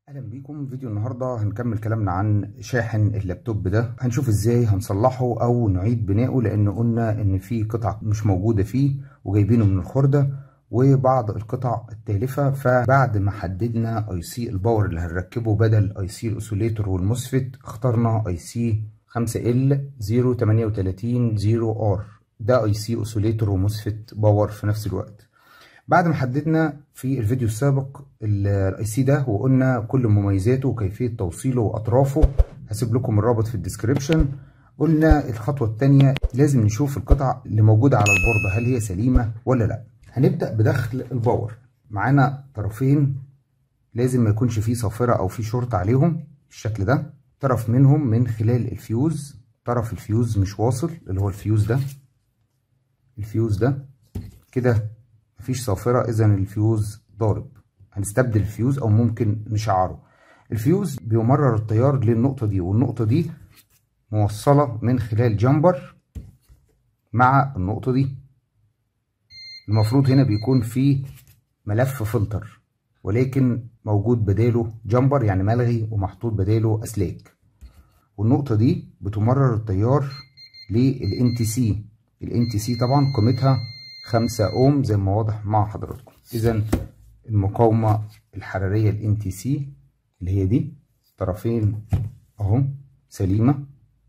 اهلا بيكم فيديو النهارده هنكمل كلامنا عن شاحن اللابتوب ده هنشوف ازاي هنصلحه او نعيد بنائه لان قلنا ان في قطع مش موجوده فيه وجايبينه من الخرده وبعض القطع التالفه فبعد ما حددنا اي سي الباور اللي هنركبه بدل اي سي الاوسيليتور والموسفيت اخترنا اي سي 5 ال 038 0 ار ده اي سي اوسيليتور وموسفيت باور في نفس الوقت بعد ما حددنا في الفيديو السابق الاي سي ده وقلنا كل مميزاته وكيفيه توصيله واطرافه هسيب لكم الرابط في الديسكريبشن قلنا الخطوه الثانيه لازم نشوف القطع اللي موجوده على البورده هل هي سليمه ولا لا هنبدا بدخل الباور معانا طرفين لازم ما يكونش فيه صافره او فيه شورت عليهم بالشكل ده طرف منهم من خلال الفيوز طرف الفيوز مش واصل اللي هو الفيوز ده الفيوز ده كده مفيش صافرة إذا الفيوز ضارب هنستبدل الفيوز أو ممكن نشعره الفيوز بيمرر التيار للنقطة دي والنقطة دي موصلة من خلال جامبر مع النقطة دي المفروض هنا بيكون في ملف فلتر ولكن موجود بداله جامبر يعني ملغي ومحطوط بداله أسلاك والنقطة دي بتمرر التيار للان تي سي الان تي سي طبعا قيمتها خمسة اوم زي ما واضح مع حضراتكم اذا المقاومة الحرارية ال NTC اللي هي دي طرفين اهو سليمة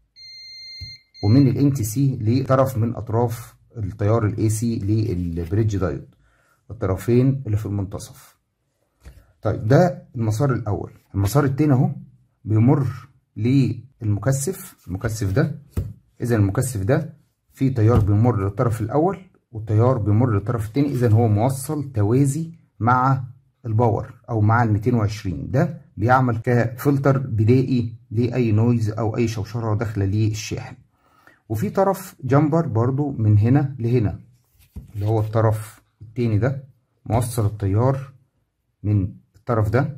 ومن ال NTC لطرف من اطراف التيار ال AC للبريدج دايود الطرفين اللي في المنتصف طيب ده المسار الاول المسار التاني اهو بيمر للمكثف المكثف ده اذا المكثف ده في تيار بيمر للطرف الاول والتيار بيمر للطرف التاني اذا هو موصل توازي مع الباور او مع ال 220 ده بيعمل كفلتر بدائي لاي نويز او اي شوشره داخله للشاحن وفي طرف جامبر برضو من هنا لهنا اللي هو الطرف التاني ده موصل التيار من الطرف ده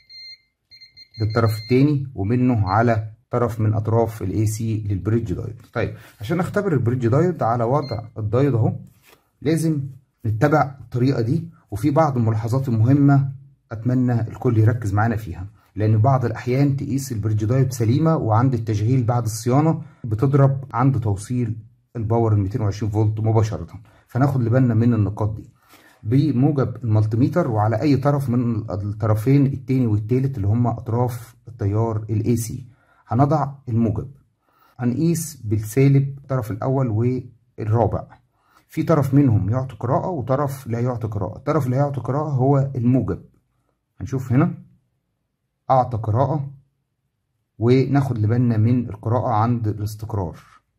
للطرف التاني ومنه على طرف من اطراف الاي سي للبريدج دايود طيب عشان نختبر البريدج دايود على وضع الدايود اهو لازم نتبع الطريقه دي وفي بعض الملاحظات المهمه اتمنى الكل يركز معانا فيها لان بعض الاحيان تقيس البريدج دايود سليمه وعند التشغيل بعد الصيانه بتضرب عند توصيل الباور ال 220 فولت مباشره فناخد بالنا من النقاط دي بموجب المالتيميتر وعلى اي طرف من الطرفين التاني والتالت اللي هم اطراف التيار الاي سي هنضع الموجب هنقيس بالسالب الطرف الاول والرابع في طرف منهم يعطي قراءة وطرف لا يعطي قراءة الطرف اللي يعطي قراءة هو الموجب هنشوف هنا أعطى قراءة وناخد لبالنا من القراءة عند الاستقرار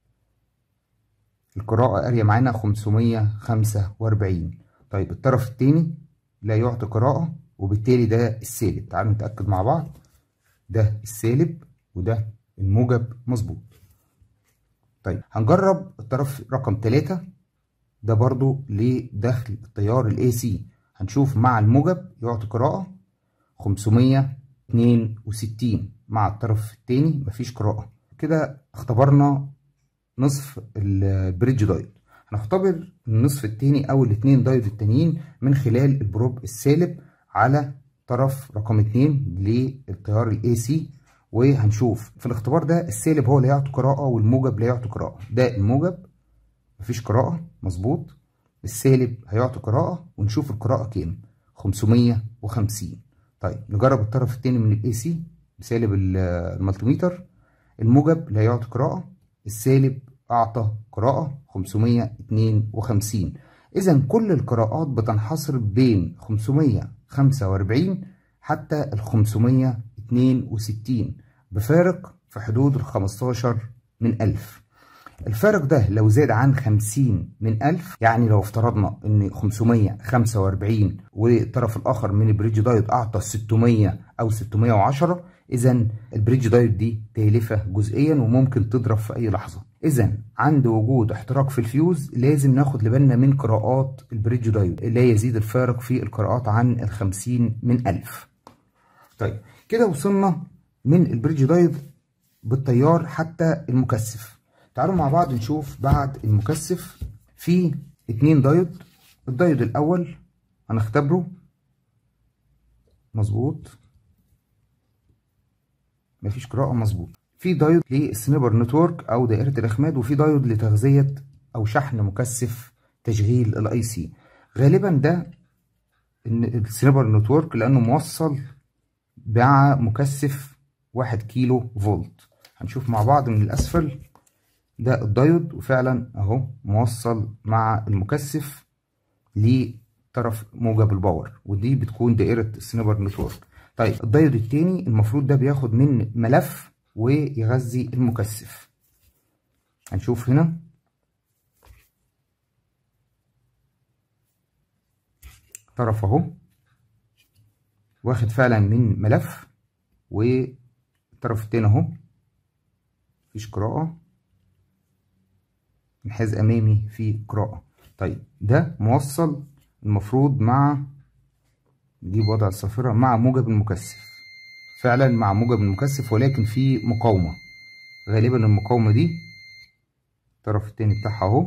القراءة قارية معانا 545 طيب الطرف التاني لا يعطي قراءة وبالتالي ده السالب تعالوا نتأكد مع بعض ده السالب وده الموجب مظبوط طيب هنجرب الطرف رقم 3 ده برضو لدخل التيار الاي سي هنشوف مع الموجب يعطي قراءة 562 مع الطرف التاني مفيش قراءة كده اختبرنا نصف البريدج دايود هنختبر النصف التاني او الاتنين دايود التانيين من خلال البروب السالب على طرف رقم اتنين للتيار الاي سي وهنشوف في الاختبار ده السالب هو اللي يعطي قراءة والموجب لا يعطي قراءة ده الموجب مفيش قراءة مظبوط السالب هيعطي قراءة ونشوف القراءة كام 550 طيب نجرب الطرف التاني من الاي سي بسالب المالتيميتر الموجب لا يعطي قراءة السالب أعطى قراءة 552 إذا كل القراءات بتنحصر بين 545 حتى ال 562 بفارق في حدود ال 15 من ألف الفارق ده لو زاد عن 50 من 1000 يعني لو افترضنا ان 545 والطرف الاخر من البريدج دايود اعطى 600 او 610 اذا البريدج دايود دي تالفه جزئيا وممكن تضرب في اي لحظه اذا عند وجود احتراق في الفيوز لازم ناخد بالنا من قراءات البريدج دايود لا يزيد الفارق في القراءات عن ال 50 من 1000 طيب كده وصلنا من البريدج دايود بالتيار حتى المكثف تعالوا مع بعض نشوف بعد المكثف في اتنين دايود الدايود الاول هنختبره مظبوط مفيش قراءة مظبوط في دايود للسنيبر نتورك او دائرة الاخماد وفي دايود لتغذية او شحن مكثف تشغيل الاي سي غالبا ده السنيبر نتورك لانه موصل مع مكثف واحد كيلو فولت هنشوف مع بعض من الاسفل ده الدايود وفعلا اهو موصل مع المكثف لطرف موجب الباور ودي بتكون دائرة السنيبر نتورك طيب الدايود التاني المفروض ده بياخد من ملف ويغذي المكثف هنشوف هنا طرف اهو واخد فعلا من ملف والطرف التاني اهو مفيش قراءة انحاز امامي في قراءة طيب ده موصل المفروض مع نجيب وضع الصافرة مع موجب المكثف فعلا مع موجب المكثف ولكن في مقاومة غالبا المقاومة دي الطرف التاني بتاعها اهو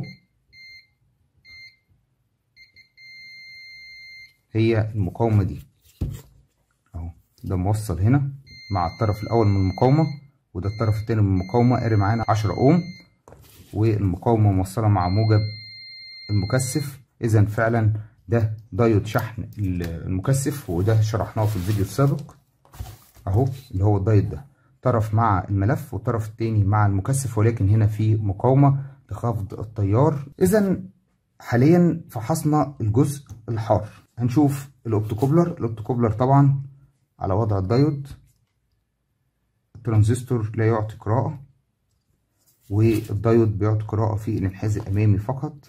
هي المقاومة دي اهو ده موصل هنا مع الطرف الاول من المقاومة وده الطرف التاني من المقاومة قاري معانا عشرة اوم والمقاومة موصلة مع موجب المكثف اذا فعلا ده دايود شحن المكثف وده شرحناه في الفيديو السابق اهو اللي هو الدايود ده طرف مع الملف والطرف التاني مع المكثف ولكن هنا في مقاومة لخفض التيار اذا حاليا فحصنا الجزء الحار هنشوف الاوبتوكوبلر الاوبتوكوبلر طبعا على وضع الدايود الترانزستور لا يعطي قراءة والدايود بيعطي قراءة في الانحاز الامامي فقط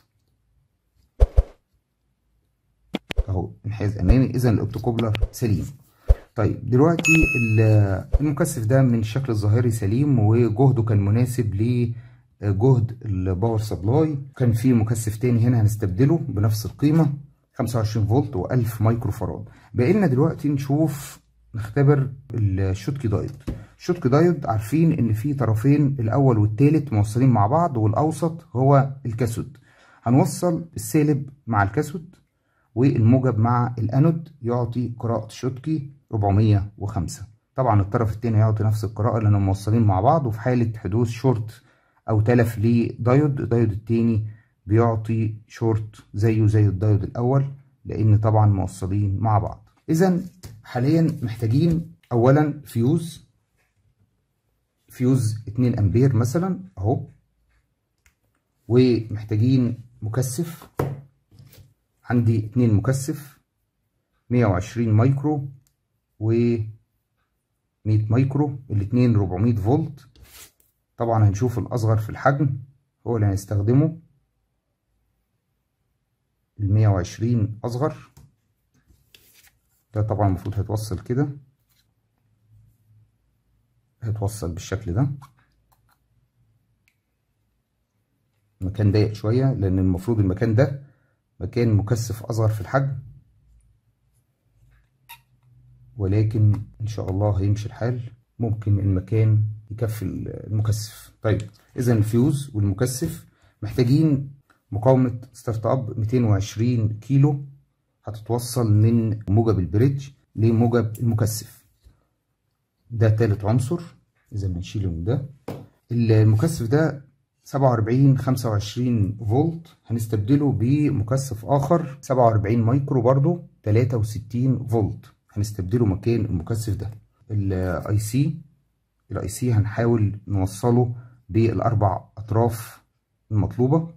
اهو انحاز امامي اذا الاوبتوكوبلر سليم طيب دلوقتي المكثف ده من الشكل الظاهري سليم وجهده كان مناسب لجهد الباور سبلاي كان في مكثف تاني هنا هنستبدله بنفس القيمه 25 فولت و1000 مايكرو فاراد بقى لنا دلوقتي نشوف نختبر الشوتكي دايود الشوتكي دايود عارفين ان في طرفين الاول والثالث موصلين مع بعض والاوسط هو الكاثود هنوصل السالب مع الكاثود والموجب مع الانود يعطي قراءة شوتكي 405 طبعا الطرف التاني يعطي نفس القراءة لانهم موصلين مع بعض وفي حالة حدوث شورت او تلف لدايود الدايود التاني بيعطي شورت زيه زي الدايود الاول لان طبعا موصلين مع بعض اذا حاليا محتاجين اولا فيوز فيوز 2 امبير مثلا اهو ومحتاجين مكثف عندي اتنين مكثف مية وعشرين مايكرو و مية مايكرو الاتنين ربعمية فولت طبعا هنشوف الأصغر في الحجم هو اللي هنستخدمه المية وعشرين أصغر ده طبعا المفروض هيتوصل كده هيتوصل بالشكل ده المكان ضيق شوية لأن المفروض المكان ده مكان مكثف أصغر في الحجم ولكن إن شاء الله هيمشي الحال ممكن المكان يكفي المكثف طيب إذا الفيوز والمكثف محتاجين مقاومة ستارت أب 220 كيلو هتتوصل من موجب البريدج لموجب المكثف ده تالت عنصر إذا بنشيله من ده المكثف ده 47 25 فولت هنستبدله بمكثف اخر 47 مايكرو برضو 63 فولت هنستبدله مكان المكثف ده الاي سي الاي سي هنحاول نوصله بالاربع اطراف المطلوبه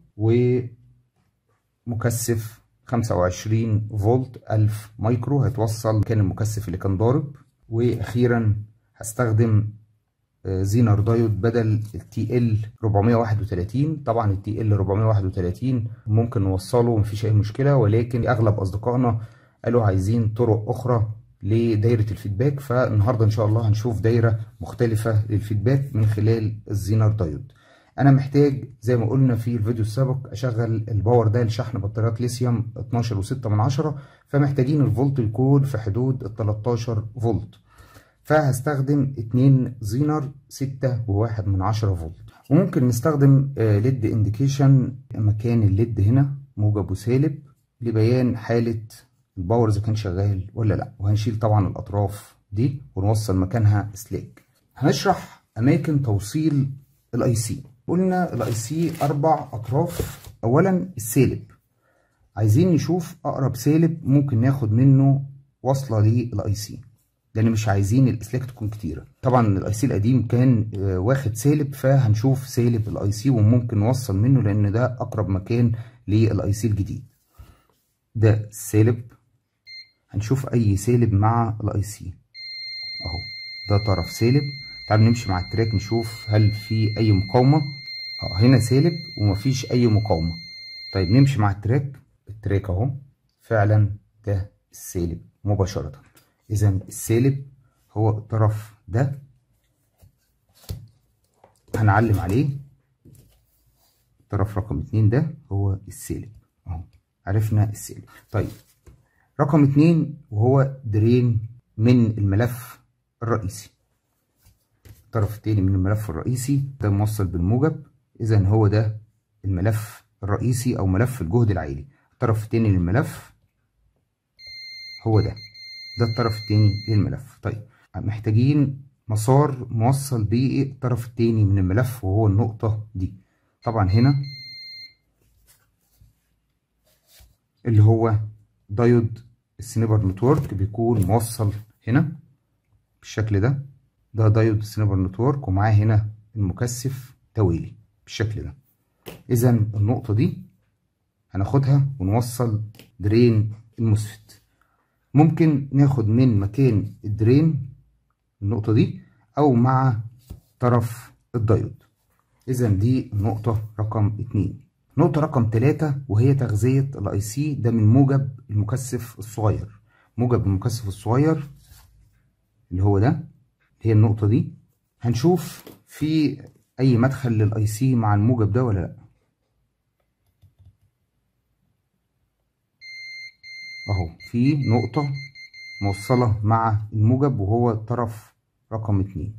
ومكثف 25 فولت 1000 مايكرو هيتوصل مكان المكثف اللي كان ضارب واخيرا هستخدم زينر دايود بدل التي ال 431 طبعا التي ال 431 ممكن نوصله مفيش اي مشكله ولكن اغلب اصدقائنا قالوا عايزين طرق اخرى لدايره الفيدباك فالنهارده ان شاء الله هنشوف دايره مختلفه للفيدباك من خلال الزينر دايود انا محتاج زي ما قلنا في الفيديو السابق اشغل الباور ده لشحن بطاريات ليثيوم 12.6 من عشرة فمحتاجين الفولت يكون في حدود ال 13 فولت فهستخدم اتنين زينر ستة وواحد من عشرة فولت وممكن نستخدم ليد انديكيشن مكان الليد هنا موجب وسالب لبيان حالة الباور اذا كان شغال ولا لا وهنشيل طبعا الاطراف دي ونوصل مكانها سلاك هنشرح اماكن توصيل الاي سي قلنا الاي سي اربع اطراف اولا السالب عايزين نشوف اقرب سالب ممكن ناخد منه وصله للاي سي لان مش عايزين الاسلاك تكون كتيره طبعا الاي سي القديم كان واخد سالب فهنشوف سالب الاي سي وممكن نوصل منه لان ده اقرب مكان للاي سي الجديد ده السالب هنشوف اي سالب مع الاي سي اهو ده طرف سالب تعالوا نمشي مع التراك نشوف هل في اي مقاومه اه هنا سالب ومفيش اي مقاومه طيب نمشي مع التراك التراك اهو فعلا ده السالب مباشره اذا السالب هو الطرف ده هنعلم عليه الطرف رقم اتنين ده هو السالب اهو عرفنا السالب طيب رقم اتنين وهو درين من الملف الرئيسي الطرف التاني من الملف الرئيسي ده موصل بالموجب اذا هو ده الملف الرئيسي او ملف الجهد العالي الطرف التاني للملف هو ده ده الطرف التاني للملف طيب محتاجين مسار موصل بيه الطرف التاني من الملف وهو النقطة دي طبعا هنا اللي هو دايود السنيبر نتورك بيكون موصل هنا بالشكل ده ده دايود السنيبر نتورك ومعاه هنا المكثف توالي بالشكل ده اذا النقطة دي هناخدها ونوصل درين المسفت ممكن ناخد من مكان الدرين النقطة دي أو مع طرف الدايود إذا دي النقطة رقم اتنين نقطة رقم تلاتة وهي تغذية الاي سي ده من موجب المكثف الصغير موجب المكثف الصغير اللي هو ده هي النقطة دي هنشوف في أي مدخل للاي سي مع الموجب ده ولا لأ اهو في نقطة موصلة مع الموجب وهو طرف رقم اتنين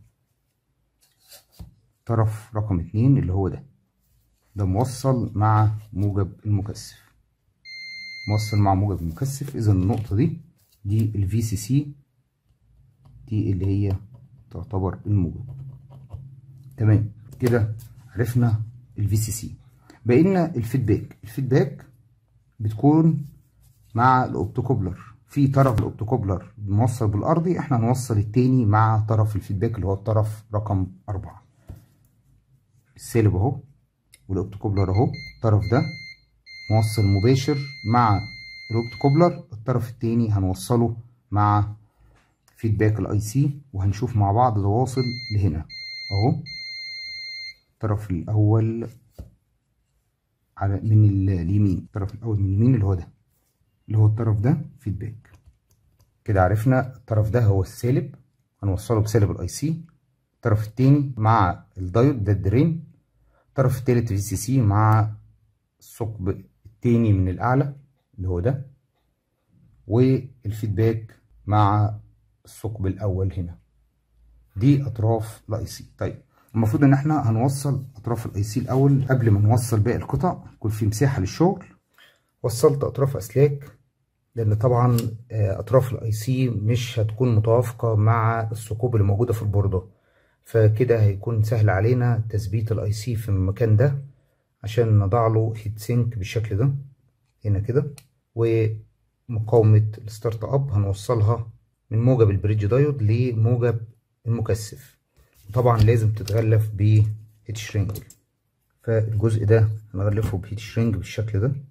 طرف رقم اتنين اللي هو ده ده موصل مع موجب المكثف موصل مع موجب المكثف اذا النقطة دي دي الفي سي سي دي اللي هي تعتبر الموجب تمام كده عرفنا الفي سي سي بقينا الفيدباك الفيدباك بتكون مع الاوبتوكوبلر في طرف الاوبتوكوبلر موصل بالارضي احنا هنوصل التاني مع طرف الفيدباك اللي هو الطرف رقم أربعة السالب اهو والاوبتوكوبلر اهو الطرف ده موصل مباشر مع الاوبتوكوبلر الطرف التاني هنوصله مع فيدباك الاي سي وهنشوف مع بعض ده واصل لهنا اهو الطرف الاول على من اليمين الطرف الاول من اليمين اللي هو ده اللي هو الطرف ده فيدباك كده عرفنا الطرف ده هو السالب هنوصله بسالب الاي سي الطرف التاني مع الدايود ده الدرين الطرف التالت في سي سي مع الثقب التاني من الاعلى اللي هو ده والفيدباك مع الثقب الاول هنا دي اطراف الاي سي طيب المفروض ان احنا هنوصل اطراف الاي سي الاول قبل ما نوصل باقي القطع يكون في مساحه للشغل وصلت اطراف اسلاك لان طبعا اطراف الاي سي مش هتكون متوافقه مع الثقوب اللي موجوده في البورده فكده هيكون سهل علينا تثبيت الاي سي في المكان ده عشان نضع له هيت سينك بالشكل ده هنا كده ومقاومه الستارت اب هنوصلها من موجب البريدج دايود لموجب المكثف طبعا لازم تتغلف بهيت شرينجل فالجزء ده هنغلفه بهيت شرينج بالشكل ده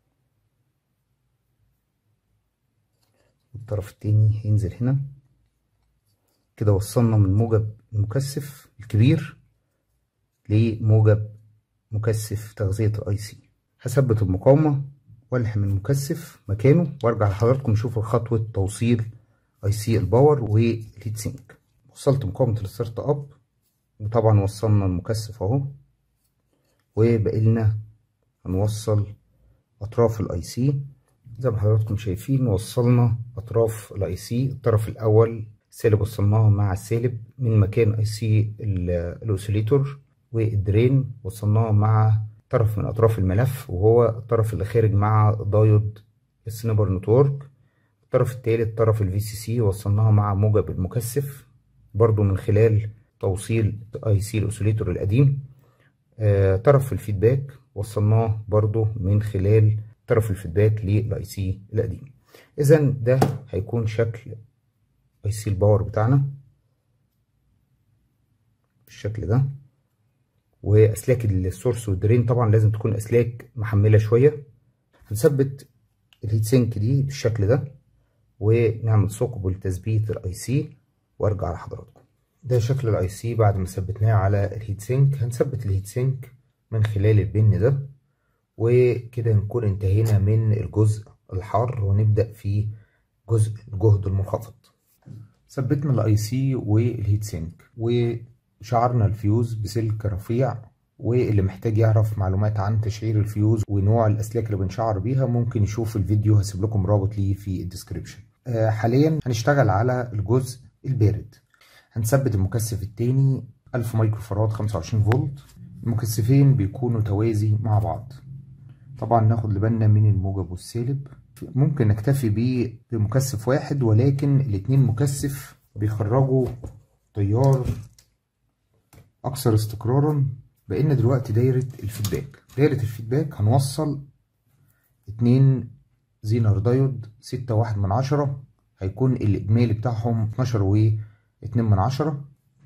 الطرف التاني هينزل هنا كده وصلنا من موجب المكثف الكبير لموجب مكثف تغذية الاي سي هثبت المقاومة والحم المكثف مكانه وارجع لحضراتكم نشوف خطوة توصيل اي سي الباور والهيت سينك وصلت مقاومة الستارت اب وطبعا وصلنا المكثف اهو وبقى لنا هنوصل اطراف الاي سي زي ما حضراتكم شايفين وصلنا اطراف الاي سي الطرف الاول سالب وصلناه مع السالب من مكان اي سي الاوسيليتور والدرين وصلناه مع طرف من اطراف الملف وهو الطرف اللي خارج مع دايود السنيبر نتورك الطرف التالت طرف الفي سي سي وصلناها مع موجب المكثف برضو من خلال توصيل اي سي الاوسيليتور القديم آه طرف الفيدباك وصلناه برضو من خلال طرف الفيدباك للاي سي القديم اذا ده هيكون شكل اي سي الباور بتاعنا بالشكل ده واسلاك السورس والدرين طبعا لازم تكون اسلاك محمله شويه هنثبت الهيت سينك دي بالشكل ده ونعمل ثقب لتثبيت الاي سي وارجع لحضراتكم ده شكل الاي سي بعد ما ثبتناه على الهيت سينك هنثبت الهيت سينك من خلال البن ده وكده نكون انتهينا من الجزء الحار ونبدا في جزء الجهد المنخفض ثبتنا الاي سي والهيت سينك وشعرنا الفيوز بسلك رفيع واللي محتاج يعرف معلومات عن تشعير الفيوز ونوع الاسلاك اللي بنشعر بيها ممكن يشوف الفيديو هسيب لكم رابط ليه في الديسكريبشن آه حاليا هنشتغل على الجزء البارد هنثبت المكثف التاني 1000 مايكرو فراد 25 فولت المكثفين بيكونوا توازي مع بعض طبعا ناخد لبالنا من الموجب والسالب ممكن نكتفي بيه بمكثف واحد ولكن الاتنين مكثف بيخرجوا تيار اكثر استقرارا بقينا دلوقتي دايرة الفيدباك دايرة الفيدباك هنوصل اتنين زينر دايود ستة واحد من عشرة هيكون الإجمالي بتاعهم اتناشر و اتنين من عشرة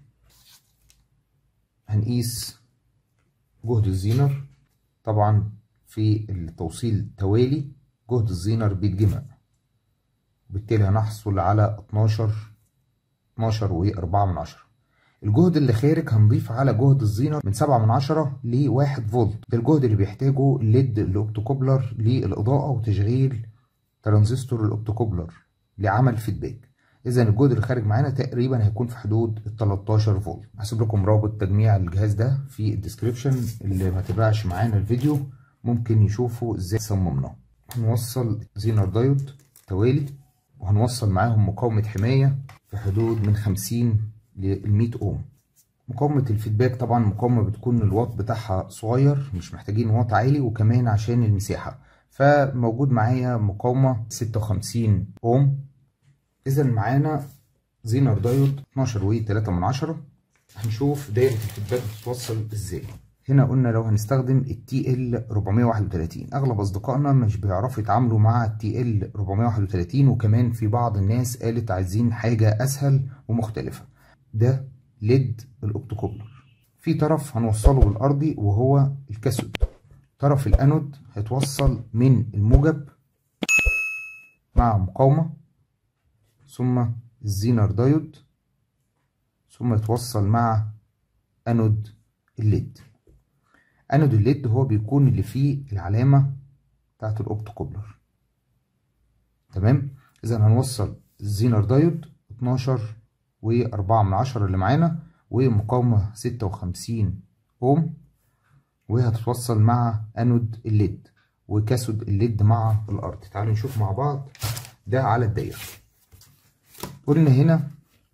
هنقيس جهد الزينر طبعا في التوصيل توالي جهد الزينر بيتجمع وبالتالي هنحصل على اتناشر اتناشر وأربعة من عشرة الجهد اللي خارج هنضيف على جهد الزينر من سبعة من عشرة لواحد فولت ده الجهد اللي بيحتاجه الليد الاوبتوكوبلر للإضاءة وتشغيل ترانزستور الاوبتوكوبلر لعمل فيدباك اذا الجهد اللي خارج معانا تقريبا هيكون في حدود ال 13 فولت هسيب لكم رابط تجميع الجهاز ده في الديسكريبشن اللي ما تابعش معانا الفيديو ممكن يشوفوا ازاي صممناه هنوصل زينر دايود توالي وهنوصل معاهم مقاومة حماية في حدود من 50 لل 100 اوم مقاومة الفيدباك طبعا مقاومة بتكون الواط بتاعها صغير مش محتاجين واط عالي وكمان عشان المساحة فموجود معايا مقاومة 56 اوم اذا معانا زينر دايود 12 و 3 من عشرة هنشوف دايرة الفيدباك بتتوصل ازاي هنا قلنا لو هنستخدم التي ال 431 اغلب اصدقائنا مش بيعرفوا يتعاملوا مع التي ال 431 وكمان في بعض الناس قالت عايزين حاجة اسهل ومختلفة ده ليد الاوبتوكوبلر في طرف هنوصله بالارضي وهو الكاثود طرف الانود هيتوصل من الموجب مع مقاومة ثم الزينر دايود ثم يتوصل مع انود الليد انود الليد هو بيكون اللي فيه العلامة بتاعت الاوبتوكوبلر تمام اذا هنوصل الزينر دايود 12 وأربعة من عشرة اللي معانا ومقاومة ستة وخمسين أوم وهتتوصل مع أنود الليد وكاثود الليد مع الأرض تعالوا نشوف مع بعض ده على الدايرة قلنا هنا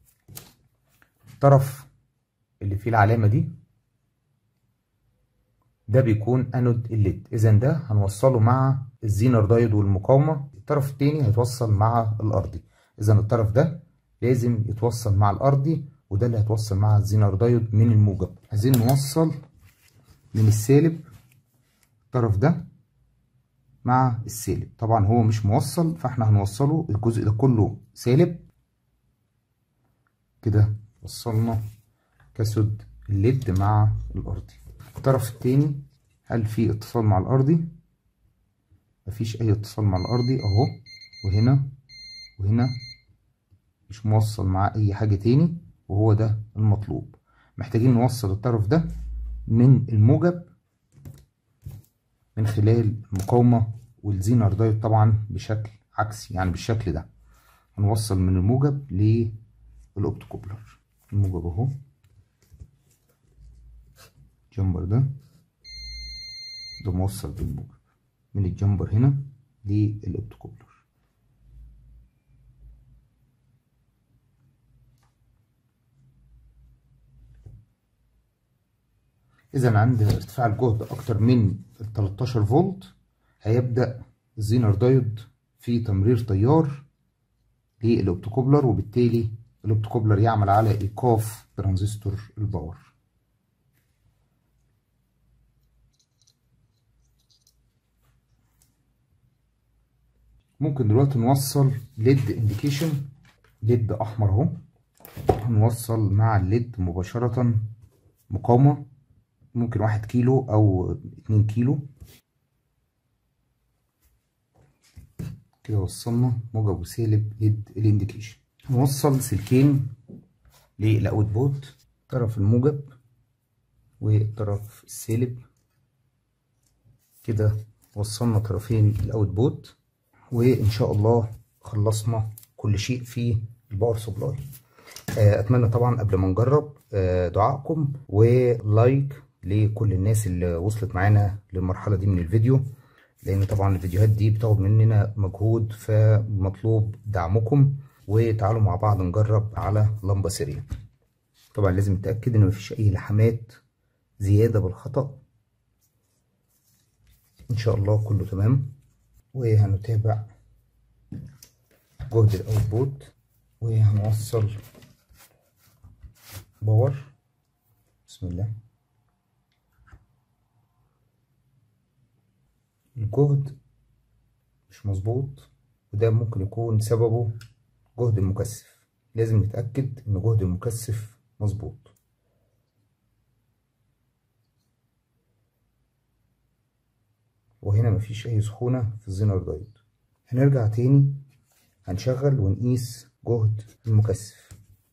الطرف اللي فيه العلامة دي ده بيكون أنود الليد إذا ده هنوصله مع الزينر دايود والمقاومة الطرف التاني هيتوصل مع الأرضي إذا الطرف ده لازم يتوصل مع الارضي وده اللي هيتوصل مع الزينر دايود من الموجب عايزين نوصل من السالب الطرف ده مع السالب طبعا هو مش موصل فاحنا هنوصله الجزء ده كله سالب كده وصلنا كاثود الليد مع الارضي الطرف التاني هل في اتصال مع الارضي مفيش اي اتصال مع الارضي اهو وهنا وهنا مش موصل معاه اي حاجة تاني وهو ده المطلوب محتاجين نوصل الطرف ده من الموجب من خلال المقاومة والزينر دايود طبعا بشكل عكسي يعني بالشكل ده هنوصل من الموجب للاوبتوكوبلر الموجب اهو الجمبر ده ده موصل بالموجب من الجمبر هنا للاوبتوكوبلر اذا عند ارتفاع الجهد اكتر من 13 فولت هيبدا الزينر دايود في تمرير تيار للاوبتوكوبلر وبالتالي الاوبتوكوبلر يعمل على ايقاف ترانزستور الباور ممكن دلوقتي نوصل ليد انديكيشن ليد احمر اهو هنوصل مع الليد مباشرة مقاومة ممكن واحد كيلو او اتنين كيلو كده وصلنا موجب وسالب ليد الانديكيشن هنوصل سلكين للاوت بوت طرف الموجب وطرف السالب كده وصلنا طرفين الاوت بوت وان شاء الله خلصنا كل شيء في الباور سبلاي اتمنى طبعا قبل ما نجرب دعائكم ولايك لكل الناس اللي وصلت معانا للمرحله دي من الفيديو لان طبعا الفيديوهات دي بتاخد مننا مجهود فمطلوب دعمكم وتعالوا مع بعض نجرب على لمبه سريه طبعا لازم نتاكد ان مفيش اي لحمات زياده بالخطا ان شاء الله كله تمام وهنتابع جهد الاوتبوت وهنوصل باور بسم الله الجهد مش مظبوط وده ممكن يكون سببه جهد المكثف لازم نتأكد ان جهد المكثف مظبوط وهنا مفيش اي سخونة في الزينر دايود هنرجع تاني هنشغل ونقيس جهد المكثف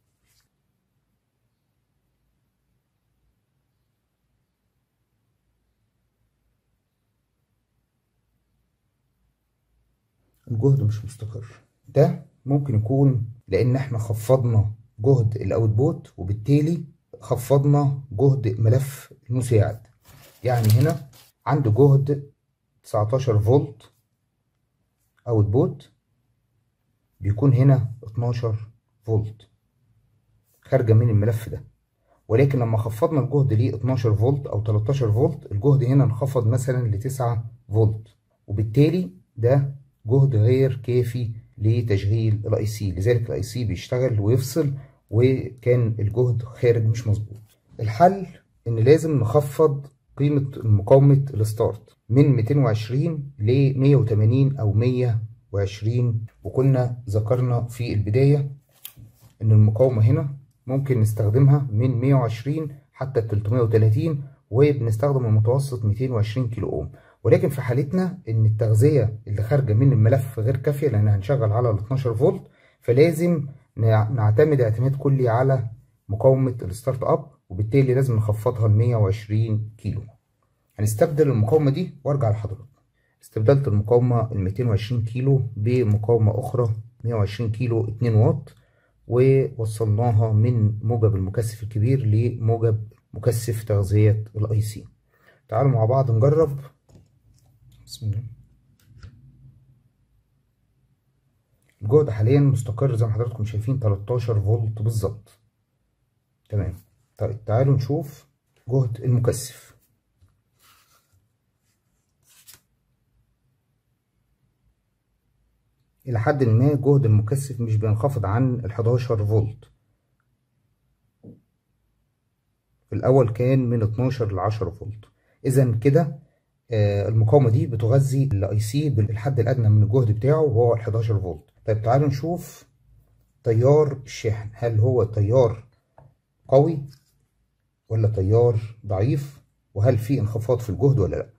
الجهد مش مستقر ده ممكن يكون لان احنا خفضنا جهد الاوتبوت وبالتالي خفضنا جهد ملف المساعد يعني هنا عنده جهد 19 فولت اوتبوت بيكون هنا 12 فولت خارجة من الملف ده ولكن لما خفضنا الجهد ليه 12 فولت او 13 فولت الجهد هنا انخفض مثلا ل 9 فولت وبالتالي ده جهد غير كافي لتشغيل الاي سي لذلك الاي سي بيشتغل ويفصل وكان الجهد خارج مش مظبوط الحل ان لازم نخفض قيمة مقاومة الستارت من 220 ل 180 او 120 وكنا ذكرنا في البداية ان المقاومة هنا ممكن نستخدمها من 120 حتى 330 وبنستخدم المتوسط 220 كيلو اوم ولكن في حالتنا ان التغذية اللي خارجة من الملف غير كافية لان هنشغل على ال 12 فولت فلازم نعتمد اعتماد كلي على مقاومة الستارت اب وبالتالي لازم نخفضها ل 120 كيلو هنستبدل المقاومة دي وارجع لحضرتك استبدلت المقاومة ال 220 كيلو بمقاومة أخرى 120 كيلو 2 واط ووصلناها من موجب المكثف الكبير لموجب مكثف تغذية الاي سي تعالوا مع بعض نجرب بسم الله الجهد حاليا مستقر زي ما حضراتكم شايفين 13 فولت بالظبط تمام طيب تعالوا نشوف جهد المكثف إلى حد ما جهد المكثف مش بينخفض عن ال 11 فولت في الأول كان من 12 ل 10 فولت إذا كده المقاومة دي بتغذي الاي سي بالحد الأدنى من الجهد بتاعه وهو ال 11 فولت طيب تعالوا نشوف تيار الشاحن هل هو تيار قوي ولا تيار ضعيف وهل في انخفاض في الجهد ولا لا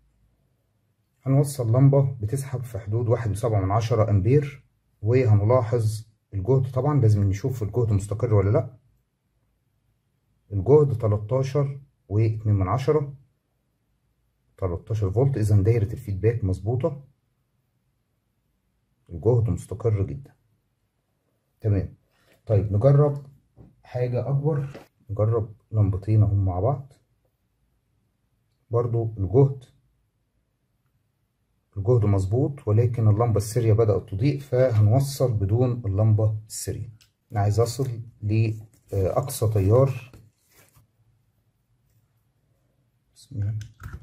هنوصل لمبة بتسحب في حدود واحد وسبعة من عشرة أمبير وهنلاحظ الجهد طبعا لازم نشوف الجهد مستقر ولا لأ الجهد تلاتاشر واتنين من عشرة تلاتاشر فولت إذا دايرة الفيدباك مظبوطة الجهد مستقر جدا تمام طيب نجرب حاجة أكبر نجرب لمبتين اهم مع بعض برضو الجهد الجهد مظبوط ولكن اللمبة السرية بدأت تضيء فهنوصل بدون اللمبة السرية أنا عايز أصل لأقصى تيار بسم الله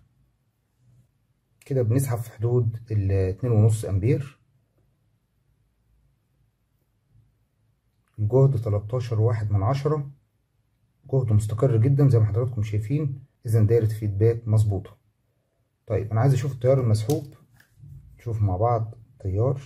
كده بنسحب في حدود ال 2.5 أمبير الجهد 13 واحد من عشرة جهد مستقر جدا زي ما حضراتكم شايفين اذا دايرة فيدباك مظبوطة طيب انا عايز اشوف التيار المسحوب نشوف مع بعض تيار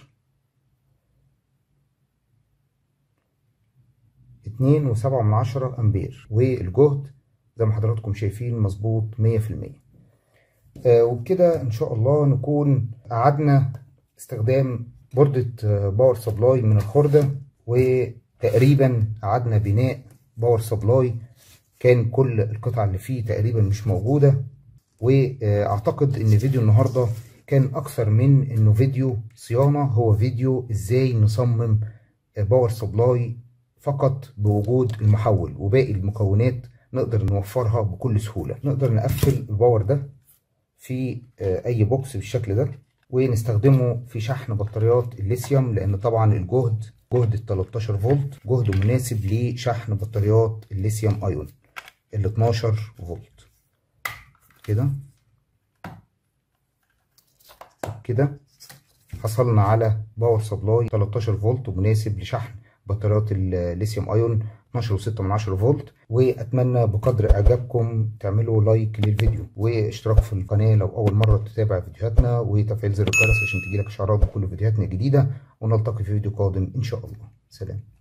اتنين وسبعة من عشرة امبير والجهد زي ما حضراتكم شايفين مظبوط مية في المية وبكده ان شاء الله نكون قعدنا استخدام بوردة باور سبلاي من الخردة وتقريبا قعدنا بناء باور سبلاي كان كل القطع اللي فيه تقريبا مش موجودة واعتقد ان فيديو النهاردة كان اكثر من انه فيديو صيانة هو فيديو ازاي نصمم باور سبلاي فقط بوجود المحول وباقي المكونات نقدر نوفرها بكل سهولة نقدر نقفل الباور ده في اي بوكس بالشكل ده ونستخدمه في شحن بطاريات الليثيوم لان طبعا الجهد جهد ال 13 فولت جهد مناسب لشحن بطاريات الليثيوم ايون ال 12 فولت كده كده حصلنا على باور سبلاي 13 فولت ومناسب لشحن بطاريات الليثيوم ايون 12.6 من 10 فولت واتمنى بقدر اعجابكم تعملوا لايك للفيديو واشتراك في القناه لو اول مره تتابع فيديوهاتنا وتفعيل زر الجرس عشان تجيلك اشعارات بكل فيديوهاتنا الجديده ونلتقي في فيديو قادم ان شاء الله سلام